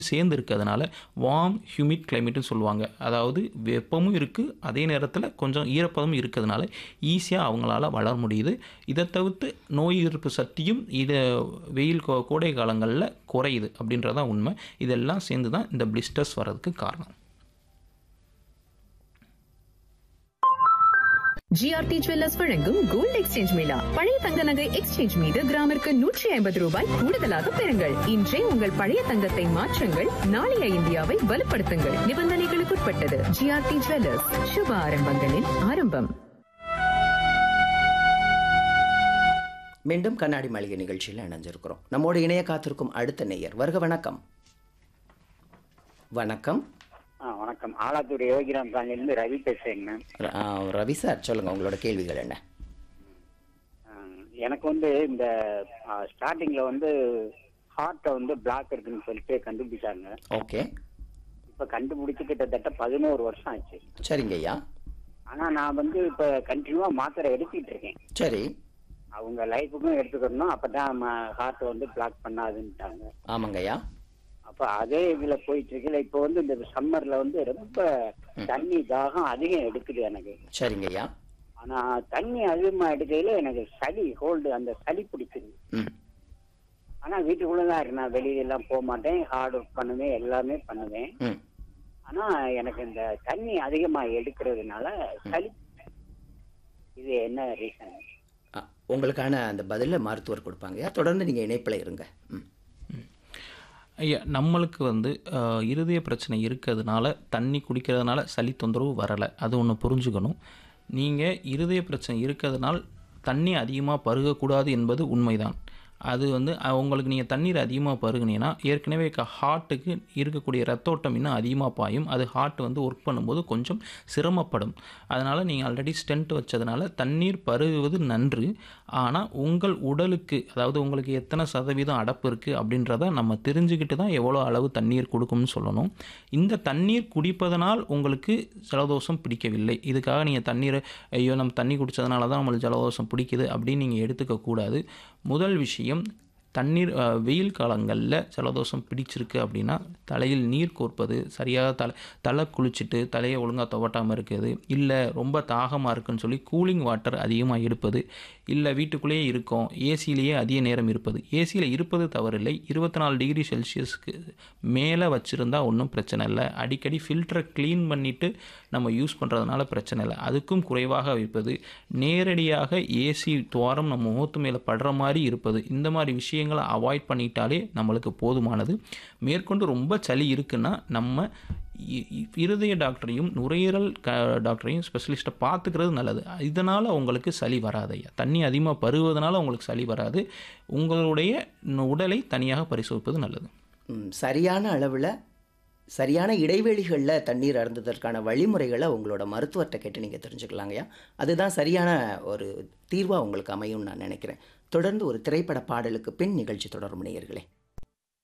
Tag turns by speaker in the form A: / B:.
A: சேர்ந்து இருக்கிறதுனால warm humid கிளைமேட்னு சொல்லுவாங்க அதாவது வெப்பமும் இருக்குது அதே நேரத்தில் கொஞ்சம் ஈரப்பதமும் இருக்கிறதுனால ஈஸியாக அவங்களால வளர முடியுது இதை தவிர்த்து நோய் எதிர்ப்பு சக்தியும் இது வெயில் கோ- கோடை காலங்களில் குறையுது அப்படின்றதான் உண்மை இதெல்லாம் சேர்ந்து தான் இந்த பிளிஸ்டர்ஸ் வர்றதுக்கு காரணம்
B: ஜிஆர்டி ஜுவல்லர்ஸ் வழங்கும் கோல்ட் எக்ஸ்சேஞ்ச் மேளா பழைய தங்க நகை எக்ஸ்சேஞ்ச் மீது கிராமிற்கு நூற்றி ஐம்பது ரூபாய் கூடுதலாக பெறுங்கள் இன்றே உங்கள் பழைய தங்கத்தை மாற்றுங்கள் நாளைய இந்தியாவை வலுப்படுத்துங்கள் நிபந்தனைகளுக்குட்பட்டது ஜிஆர்டி ஜுவல்லர்ஸ் சுப ஆரம்பங்களின் ஆரம்பம்
C: மீண்டும் கண்ணாடி மாளிகை நிகழ்ச்சியில் இணைஞ்சிருக்கிறோம் நம்மோடு இணைய காத்திருக்கும் அடுத்த நேயர் வருக வணக்கம் வணக்கம்
D: ஆ வணக்கம் ஆலாத்தூர் யோகிராம் காலனிலிருந்து ரவி பேசுறேங்க மேம்
C: ர- ஆ, ரவி சார் சொல்லுங்க உங்களோட கேள்விகள் என்ன
D: ஆ, எனக்கு வந்து இந்த ஸ்டார்டிங்ல வந்து ஹார்ட்டை வந்து பிளாக் இருக்குன்னு சொல்லிட்டு கண்டுபிடிச்சாங்க
C: ஓகே
D: இப்ப கண்டுபிடிச்சு கிட்டத்தட்ட பதினோரு வருஷம் ஆச்சு
C: சரிங்க ஐயா
D: ஆனா நான் வந்து இப்ப கண்டினியூவா மாத்திரை எடுத்துக்கிட்டு இருக்கேன்
C: சரி
D: அவங்க லைஃபுக்கும் எடுத்துக்கணும் அப்பதான் ஹார்ட் வந்து பிளாக் பண்ணாதுன்ட்டாங்க
C: ஆமாங்க ஐயா
D: அப்ப அதே இதுல போயிட்டு இருக்குல்ல இப்போ வந்து இந்த சம்மர்ல வந்து ரொம்ப தண்ணி தாகம் அதிகம் எடுக்குது எனக்கு
C: சரிங்க ஐயா
D: ஆனா தண்ணி அதிகமா எடுக்கையில எனக்கு சளி ஹோல்டு அந்த சளி பிடிக்குது
C: ம்
D: ஆனா வீட்டுக்குள்ளதான் இருக்கேன் நான் வெளியில எல்லாம் போக மாட்டேன் ஹார்ட் ஒர்க் பண்ணுவேன் எல்லாமே பண்ணுவேன்
C: ம்
D: ஆனா எனக்கு இந்த தண்ணி அதிகமா எடுக்கிறதுனால சளி இது என்ன ரீசன்
C: ஆ, உங்களுக்கான அந்த பதிலை மருத்துவர் கொடுப்பாங்க ஐயா தொடர்ந்து நீங்கள் இணைப்பில் இருங்க ம்
A: ஐயா நம்மளுக்கு வந்து அஹ், இருதய பிரச்சனை இருக்கிறதுனால தண்ணி குடிக்கிறதுனால சளி தொந்தரவு வரலை அது ஒன்று புரிஞ்சுக்கணும் நீங்கள் இருதய பிரச்சனை இருக்கிறதுனால தண்ணி அதிகமாக பருகக்கூடாது என்பது உண்மைதான் அது வந்து அஹ், உங்களுக்கு நீங்கள் தண்ணீர் அதிகமாக பருகுனீங்கன்னா ஏற்கனவே ஹார்ட்டுக்கு இருக்கக்கூடிய ரத்தோட்டம் இன்னும் அதிகமாக பாயும் அது ஹார்ட் வந்து ஒர்க் பண்ணும்போது கொஞ்சம் சிரமப்படும் அதனால் நீங்கள் ஆல்ரெடி ஸ்டென்ட் வச்சதுனால தண்ணீர் பருகுவது நன்று ஆனால் உங்கள் உடலுக்கு அதாவது உங்களுக்கு எத்தனை சதவீதம் அடப்பு இருக்குது அப்படின்றத நம்ம தெரிஞ்சுக்கிட்டு தான் எவ்வளோ அளவு தண்ணீர் கொடுக்கும்னு சொல்லணும் இந்த தண்ணீர் குடிப்பதனால் உங்களுக்கு ஜலதோஷம் பிடிக்கவில்லை இதுக்காக நீங்கள் தண்ணீரை ஐயோ நம்ம தண்ணி குடித்ததுனால தான் நம்மளுக்கு ஜலதோஷம் பிடிக்குது அப்படின்னு நீங்கள் எடுத்துக்க கூடாது முதல் விஷயம் தண்ணீர் அஹ், வெயில் காலங்களில் ஜலதோஷம் பிடிச்சிருக்கு அப்படின்னா தலையில் நீர் கோர்ப்பது சரியாக தலை தலை குளிச்சுட்டு தலையை ஒழுங்காக துவட்டாமல் இருக்குது இல்லை ரொம்ப தாகமாக இருக்குன்னு சொல்லி கூலிங் வாட்டர் அதிகமாக எடுப்பது இல்லை வீட்டுக்குள்ளேயே இருக்கோம் ஏசிலேயே அதிக நேரம் இருப்பது ஏசியில் இருப்பது தவறில்லை இருபத்தி நாலு டிகிரி செல்சியஸ்க்கு மேலே வச்சுருந்தா ஒன்றும் பிரச்சனை இல்லை அடிக்கடி ஃபில்டரை க்ளீன் பண்ணிவிட்டு நம்ம யூஸ் பண்ணுறதுனால பிரச்சனை இல்லை அதுக்கும் குறைவாக வைப்பது நேரடியாக ஏசி துவாரம் நம்ம முகத்து மேலே படுற மாதிரி இருப்பது இந்த மாதிரி விஷயங்களை அவாய்ட் பண்ணிட்டாலே நம்மளுக்கு போதுமானது மேற்கொண்டு ரொம்ப சளி இருக்குன்னா நம்ம இ- இ- இருதய டாக்டரையும் நுரையீரல் க டாக்டரையும் ஸ்பெஷலிஸ்ட்டை பார்த்துக்கிறது நல்லது இதனால் உங்களுக்கு சளி வராது ஐயா தண்ணி அதிகமாக பருவதனால உங்களுக்கு சளி வராது உங்களுடைய நு- உடலை தனியாக பரிசோதிப்பது நல்லது
C: ம், சரியான அளவில் சரியான இடைவெளிகளில் தண்ணீர் அருந்துவதற்கான வழிமுறைகளை உங்களோட மருத்துவர்கிட்ட கேட்டு நீங்கள் தெரிஞ்சுக்கலாங்கய்யா அதுதான் சரியான ஒரு தீர்வாக உங்களுக்கு அமையும்னு நான் நினைக்கிறேன் தொடர்ந்து ஒரு திரைப்பட பாடலுக்கு பின் நிகழ்ச்சி தொடரும் நேயர்களே